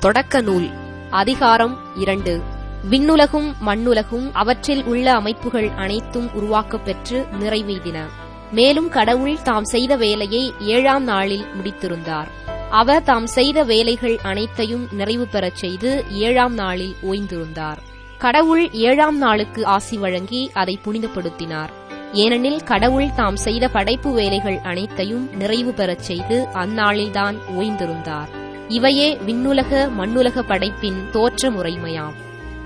தொடக்க நூல் அதிகாரம் இரண்டு விண்ணுலகும் மண்ணுலகும் அவற்றில் உள்ள அமைப்புகள் அனைத்தும் உருவாக்கப் பெற்று நிறைவெய்தின மேலும் கடவுள் தாம் செய்த வேலையை ஏழாம் நாளில் முடித்திருந்தார் அவர் தாம் செய்த வேலைகள் அனைத்தையும் நிறைவு பெறச் செய்து ஏழாம் நாளில் ஓய்ந்திருந்தார் கடவுள் ஏழாம் நாளுக்கு ஆசி வழங்கி அதை புனிதப்படுத்தினார் ஏனெனில் கடவுள் தாம் செய்த படைப்பு வேலைகள் அனைத்தையும் நிறைவு பெறச் செய்து அந்நாளில்தான் ஓய்ந்திருந்தார் இவையே விண்ணுலக மண்ணுலக படைப்பின் தோற்ற முறைமையாம்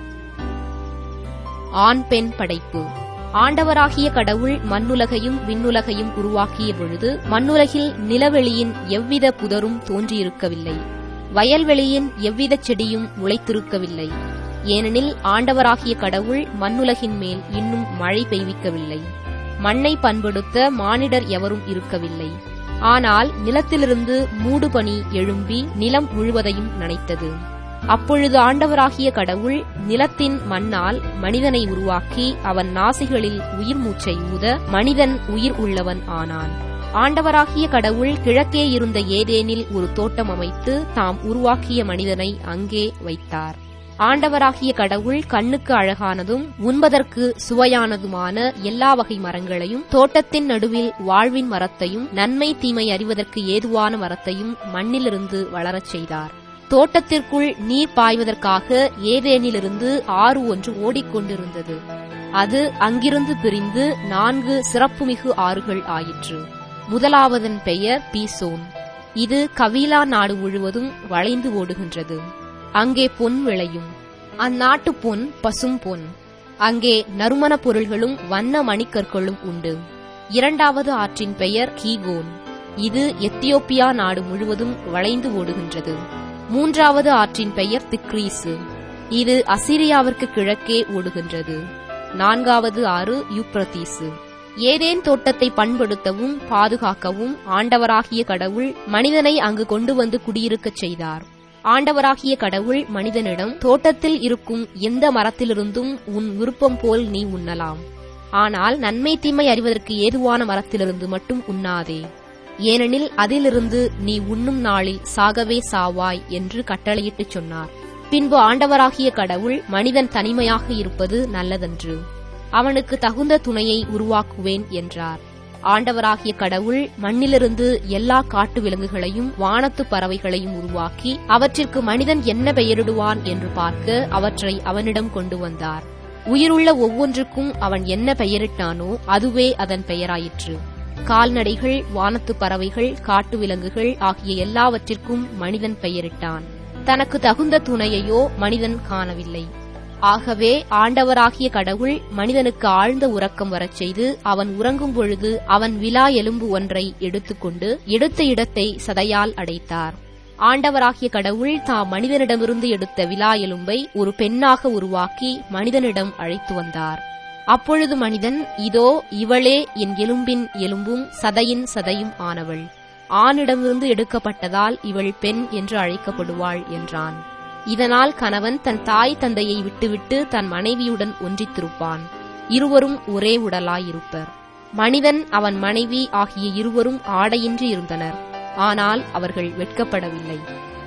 ஆண் பெண் படைப்பு ஆண்டவராகிய கடவுள் மண்ணுலகையும் விண்ணுலகையும் உருவாக்கிய பொழுது மண்ணுலகில் நிலவெளியின் எவ்வித புதரும் தோன்றியிருக்கவில்லை வயல்வெளியின் எவ்வித செடியும் முளைத்திருக்கவில்லை ஏனெனில் ஆண்டவராகிய கடவுள் மண்ணுலகின் மேல் இன்னும் மழை பெய்விக்கவில்லை மண்ணை பண்படுத்த மானிடர் எவரும் இருக்கவில்லை ஆனால் நிலத்திலிருந்து மூடுபனி எழும்பி நிலம் முழுவதையும் நனைத்தது அப்பொழுது ஆண்டவராகிய கடவுள் நிலத்தின் மண்ணால் மனிதனை உருவாக்கி அவன் நாசிகளில் உயிர் மூச்சை ஊத மனிதன் உயிர் உள்ளவன் ஆனான் ஆண்டவராகிய கடவுள் கிழக்கே இருந்த ஏதேனில் ஒரு தோட்டம் அமைத்து தாம் உருவாக்கிய மனிதனை அங்கே வைத்தார் ஆண்டவராகிய கடவுள் கண்ணுக்கு அழகானதும் உண்பதற்கு சுவையானதுமான எல்லா வகை மரங்களையும் தோட்டத்தின் நடுவில் வாழ்வின் மரத்தையும் நன்மை தீமை அறிவதற்கு ஏதுவான மரத்தையும் மண்ணிலிருந்து வளரச் செய்தார் தோட்டத்திற்குள் நீர் பாய்வதற்காக ஏதேனிலிருந்து ஆறு ஒன்று ஓடிக்கொண்டிருந்தது அது அங்கிருந்து பிரிந்து நான்கு சிறப்புமிகு ஆறுகள் ஆயிற்று முதலாவதன் பெயர் பீசோன் இது கவீலா நாடு முழுவதும் வளைந்து ஓடுகின்றது அங்கே பொன் விளையும் அந்நாட்டு பொன் பசும் பொன் அங்கே நறுமண பொருள்களும் வண்ண மணிக்கற்களும் உண்டு இரண்டாவது ஆற்றின் பெயர் கீகோன் இது எத்தியோப்பியா நாடு முழுவதும் வளைந்து ஓடுகின்றது மூன்றாவது ஆற்றின் பெயர் திக்ரீசு இது அசிரியாவிற்கு கிழக்கே ஓடுகின்றது நான்காவது ஆறு யூப்ரதீசு ஏதேன் தோட்டத்தை பண்படுத்தவும் பாதுகாக்கவும் ஆண்டவராகிய கடவுள் மனிதனை அங்கு கொண்டு வந்து குடியிருக்கச் செய்தார் ஆண்டவராகிய கடவுள் மனிதனிடம் தோட்டத்தில் இருக்கும் எந்த மரத்திலிருந்தும் உன் விருப்பம் போல் நீ உண்ணலாம் ஆனால் நன்மை தீமை அறிவதற்கு ஏதுவான மரத்திலிருந்து மட்டும் உண்ணாதே ஏனெனில் அதிலிருந்து நீ உண்ணும் நாளில் சாகவே சாவாய் என்று கட்டளையிட்டுச் சொன்னார் பின்பு ஆண்டவராகிய கடவுள் மனிதன் தனிமையாக இருப்பது நல்லதன்று அவனுக்கு தகுந்த துணையை உருவாக்குவேன் என்றார் ஆண்டவராகிய கடவுள் மண்ணிலிருந்து எல்லா காட்டு விலங்குகளையும் வானத்து பறவைகளையும் உருவாக்கி அவற்றிற்கு மனிதன் என்ன பெயரிடுவான் என்று பார்க்க அவற்றை அவனிடம் கொண்டு வந்தார் உயிருள்ள ஒவ்வொன்றுக்கும் அவன் என்ன பெயரிட்டானோ அதுவே அதன் பெயராயிற்று கால்நடைகள் வானத்து பறவைகள் காட்டு விலங்குகள் ஆகிய எல்லாவற்றிற்கும் மனிதன் பெயரிட்டான் தனக்கு தகுந்த துணையையோ மனிதன் காணவில்லை ஆகவே ஆண்டவராகிய கடவுள் மனிதனுக்கு ஆழ்ந்த உறக்கம் வரச் செய்து அவன் உறங்கும் பொழுது அவன் விலா எலும்பு ஒன்றை எடுத்துக்கொண்டு எடுத்த இடத்தை சதையால் அடைத்தார் ஆண்டவராகிய கடவுள் தாம் மனிதனிடமிருந்து எடுத்த விலா எலும்பை ஒரு பெண்ணாக உருவாக்கி மனிதனிடம் அழைத்து வந்தார் அப்பொழுது மனிதன் இதோ இவளே என் எலும்பின் எலும்பும் சதையின் சதையும் ஆனவள் ஆணிடமிருந்து எடுக்கப்பட்டதால் இவள் பெண் என்று அழைக்கப்படுவாள் என்றான் இதனால் கணவன் தன் தாய் தந்தையை விட்டுவிட்டு தன் மனைவியுடன் ஒன்றித்திருப்பான் இருவரும் ஒரே உடலாயிருப்பர் மனிதன் அவன் மனைவி ஆகிய இருவரும் ஆடையின்றி இருந்தனர் ஆனால் அவர்கள் வெட்கப்படவில்லை